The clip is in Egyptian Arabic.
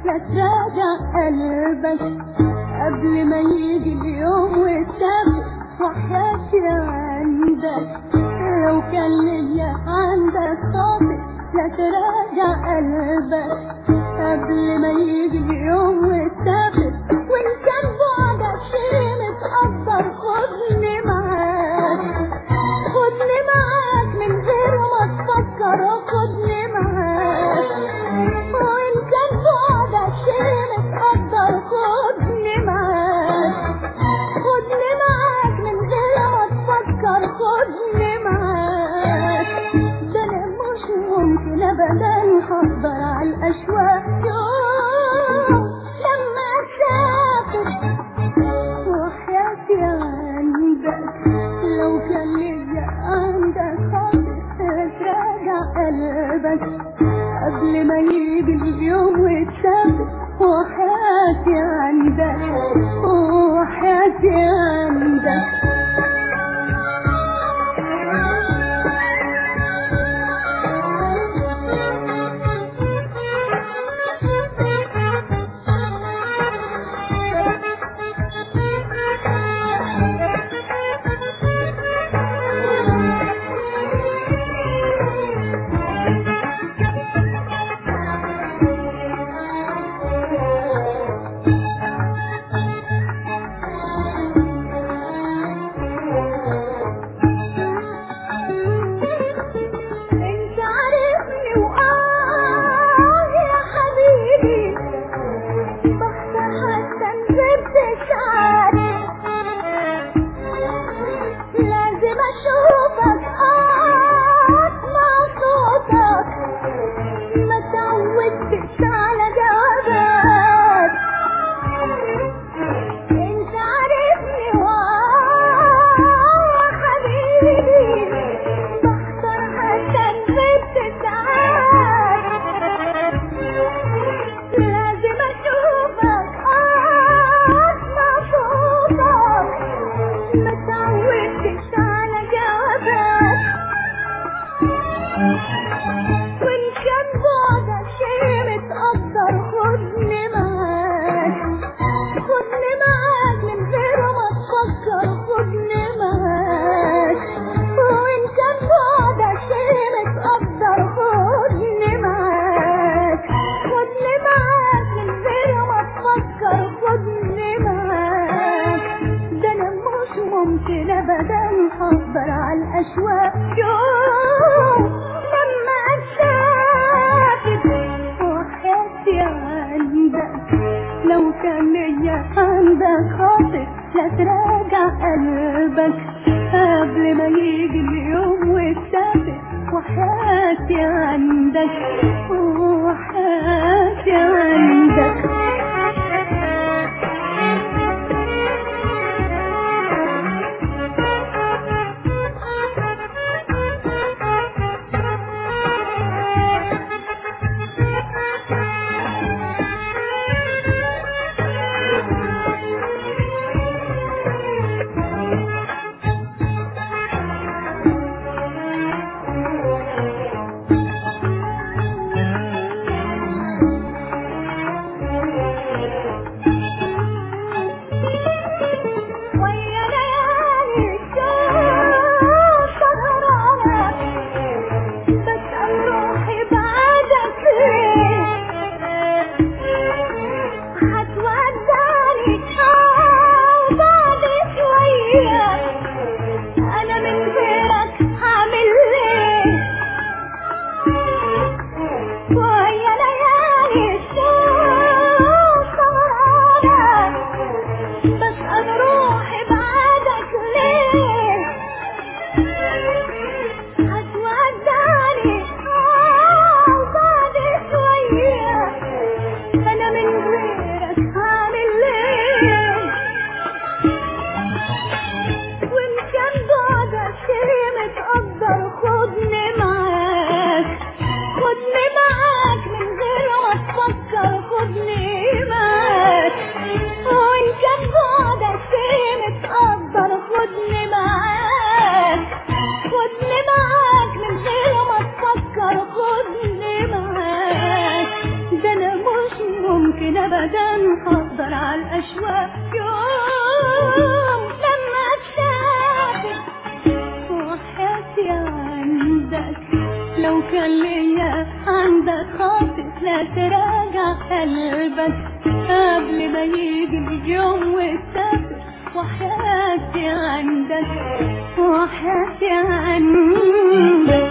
لا تراجع قلبك قبل ما يجي اليوم والسبت وحياتي عندك لو كان ليا عندك صافي لا تراجع قلبك قبل ما يجي اليوم والسبت وان كان بعدك شيء متقدر خدني معاك خدني معاك من غير ما تفكر خدني معاك وان كان بعدك شيء متقدر خدني معاك خدني معاك من غير ما تفكر خدني معاك ده انا مش ممكن ابدا هقدر على الاشواق يوم لما اسافر وحياتي عندك لو كان ليا عندك خالص تراجع قلبك قبل ما يجي اليوم وتسافر وحياتي عندك وحياتي عندك انت عارفني واه يا حبيبي بختار حتى نزلت شعر لازم اشوفك اسمع صوتك ما تعودتش على جوابك انت عارفني واه يا حبيبي بختار حتى نزلت ساعات لازم اشوفك اسمع صوتك ما تعودتش على جوابك وان كان بعدك شيء متقدر خدني معاك خدني معاك من غير ما تفكر خدني معاك وان كان بعدك شيء متقدر خدني معاك خدني معاك من غير ما تفكر خدني معاك ده انا مش ممكن ابدا هقدر على الاشواق يوم لما اسافر وحياتي عندك لو كان ليا عندك خاطر لا تراجع قلبك قبل ما يجي اليوم وتسافر وحياتي عندك وحياتي عندك ويا ليالي الشوق سهرانة بسأل روحي بعدك ليه هتودعني أو بعد شوية أنا من غيرك هعمل ليه ويا ليالي الشوق سهرانة بسأل روحي بعدك ليه هتودعني آه بعد شوية أنا من غيرك هعمل ليه وإن كان بعدك شيء متقدر خدني معاك خدني معاك من غير ما تفكر خدني معاك وإن كان بعدك شيء متقدر خدني معاك خدني معاك من غير ما تفكر خدني معاك ده انا مش ممكن ابدا هقدر على الاشواق يوم لما تسافر وحياتي عندك لو كان ليا عندك خاطر لا تراجع قلبك قبل ما يجي اليوم وتسافر وحياتي عندك وحياتي عندك